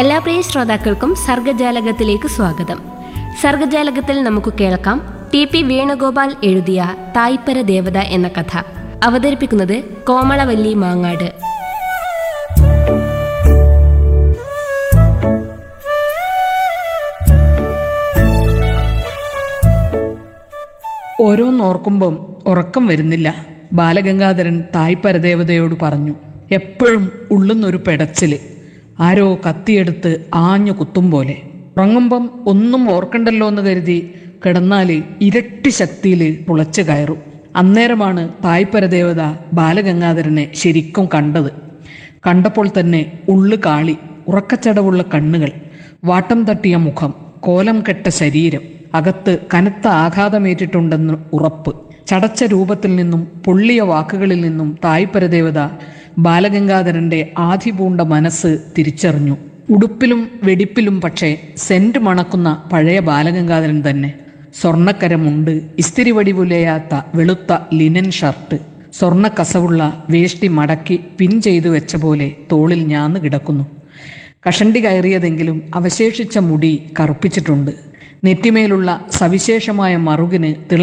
എല്ലാ പ്രിയ ശ്രോതാക്കൾക്കും സർഗജാലകത്തിലേക്ക് സ്വാഗതം സർഗജാലകത്തിൽ നമുക്ക് കേൾക്കാം ടി പി വേണുഗോപാൽ എഴുതിയ തായ്പര ദേവത എന്ന കഥ അവതരിപ്പിക്കുന്നത് കോമളവല്ലി മാങ്ങാട് ഓരോന്നോർക്കുമ്പം ഉറക്കം വരുന്നില്ല ബാലഗംഗാധരൻ തായ് പരദേവതയോട് പറഞ്ഞു എപ്പോഴും ഉള്ളുന്നൊരു പെടച്ചില് ആരോ കത്തിയെടുത്ത് ആഞ്ഞു കുത്തും പോലെ ഉറങ്ങുമ്പം ഒന്നും ഓർക്കണ്ടല്ലോ എന്ന് കരുതി കിടന്നാല് ഇരട്ടി ശക്തിയിൽ പുളച്ചു കയറും അന്നേരമാണ് തായ് പരദേവത ബാലഗംഗാധരനെ ശരിക്കും കണ്ടത് കണ്ടപ്പോൾ തന്നെ ഉള്ളു കാളി ഉറക്കച്ചടവുള്ള കണ്ണുകൾ വാട്ടം തട്ടിയ മുഖം കോലം കെട്ട ശരീരം അകത്ത് കനത്ത ആഘാതമേറ്റിട്ടുണ്ടെന്ന് ഉറപ്പ് ചടച്ച രൂപത്തിൽ നിന്നും പൊള്ളിയ വാക്കുകളിൽ നിന്നും തായ്പരദേവത ബാലഗംഗാധരന്റെ ആധിപൂണ്ട മനസ്സ് തിരിച്ചറിഞ്ഞു ഉടുപ്പിലും വെടിപ്പിലും പക്ഷേ സെന്റ് മണക്കുന്ന പഴയ ബാലഗംഗാധരൻ തന്നെ സ്വർണ്ണക്കരമുണ്ട് ഇസ്തിരി വടിവുലയാത്ത വെളുത്ത ലിനൻ ഷർട്ട് സ്വർണ്ണ കസവുള്ള വേഷ്ടി മടക്കി പിൻ ചെയ്തു വെച്ച പോലെ തോളിൽ ഞാന്ന് കിടക്കുന്നു കഷണ്ടി കയറിയതെങ്കിലും അവശേഷിച്ച മുടി കറുപ്പിച്ചിട്ടുണ്ട് നെറ്റിമേലുള്ള സവിശേഷമായ മറുകിന് തിള